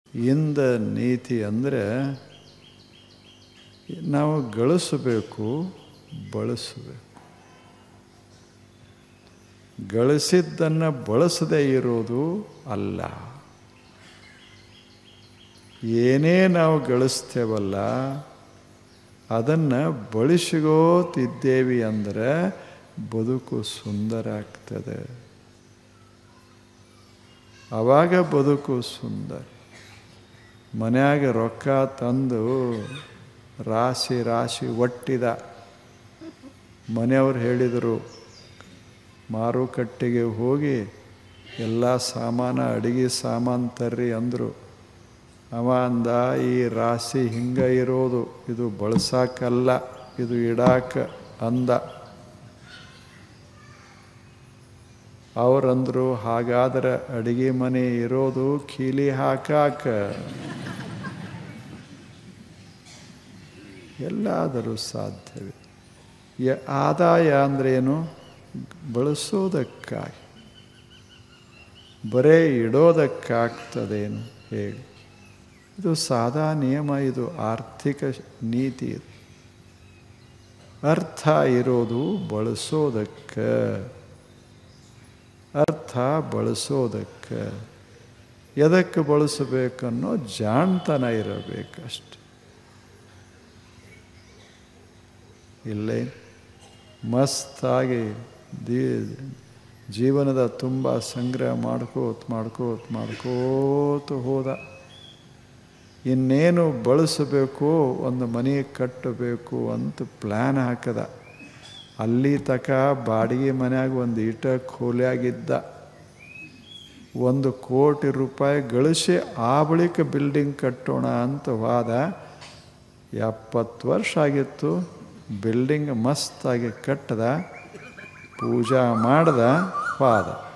ಇಂದ ನೀತಿ ಅಂದರೆ ನಾವು ಗಳಿಸಬೇಕು ಬಳಸಬೇಕು ಗಳಿಸಿದ್ದನ್ನು ಬಳಸದೇ ಇರೋದು ಅಲ್ಲ ಏನೇ ನಾವು ಗಳಿಸ್ತೇವಲ್ಲ ಅದನ್ನು ಬಳಸಿಗೋತಿದ್ದೇವಿ ಅಂದರೆ ಬದುಕು ಸುಂದರ ಆಗ್ತದೆ ಆವಾಗ ಬದುಕು ಸುಂದರ ಮನ್ಯಾಗ ರೊಕ್ಕ ತಂದು ರಾಶಿ ರಾಶಿ ಒಟ್ಟಿದ ಮನೆಯವ್ರು ಹೇಳಿದರು ಮಾರುಕಟ್ಟೆಗೆ ಹೋಗಿ ಎಲ್ಲ ಸಾಮಾನು ಅಡಿಗೆ ಸಾಮಾನು ತರ್ರಿ ಅಂದರು ಅವ ಅಂದ ಈ ರಾಶಿ ಹಿಂಗೆ ಇರೋದು ಇದು ಬಳಸಾಕಲ್ಲ ಇದು ಇಡಾಕ ಅಂದ ಅವರಂದರು ಹಾಗಾದ್ರೆ ಅಡಿಗೆ ಮನೆ ಇರೋದು ಕೀಲಿ ಹಾಕಾಕ ಎಲ್ಲಾದರೂ ಸಾಧ್ಯವೇ ಯ- ಆದಾಯ ಅಂದ್ರೇನು ಬಳಸೋದಕ್ಕಾಗಿ ಬರೇ ಇಡೋದಕ್ಕಾಗ್ತದೇನು ಹೇಳಿ ಇದು ಸಾದಾ ನಿಯಮ ಇದು ಆರ್ಥಿಕ ನೀತಿ ಇದು ಅರ್ಥ ಇರೋದು ಬಳಸೋದಕ್ಕೆ ಅರ್ಥ ಬಳಸೋದಕ್ಕೆ ಎದಕ್ಕೆ ಬಳಸಬೇಕನ್ನೋ ಜಾಣ್ತನ ಇರಬೇಕಷ್ಟೆ ಇಲ್ಲೇ ಮಸ್ತಾಗಿ ದೀ ಜೀವನದ ತುಂಬ ಸಂಗ್ರಹ ಮಾಡ್ಕೋತ ಮಾಡ್ಕೋತ ಮಾಡ್ಕೋತ ಹೋದ ಇನ್ನೇನು ಬಳಸಬೇಕು ಒಂದು ಮನೆ ಕಟ್ಟಬೇಕು ಅಂತ ಪ್ಲ್ಯಾನ್ ಹಾಕದ ಅಲ್ಲಿ ತಕ ಬಾಡಿಗೆ ಮನ್ಯಾಗ ಒಂದು ಈಟ ಖೋಲಿಯಾಗಿದ್ದ ಒಂದು ಕೋಟಿ ರೂಪಾಯಿ ಗಳಿಸಿ ಆ ಬಳಿಕ ಬಿಲ್ಡಿಂಗ್ ಕಟ್ಟೋಣ ಅಂತ ವಾದ ಎಪ್ಪತ್ತು ವರ್ಷ ಆಗಿತ್ತು ಬಿಲ್ಡಿಂಗ್ ಮಸ್ತಾಗಿ ಕಟ್ಟದ ಪೂಜಾ ಮಾಡ್ದ ವಾದ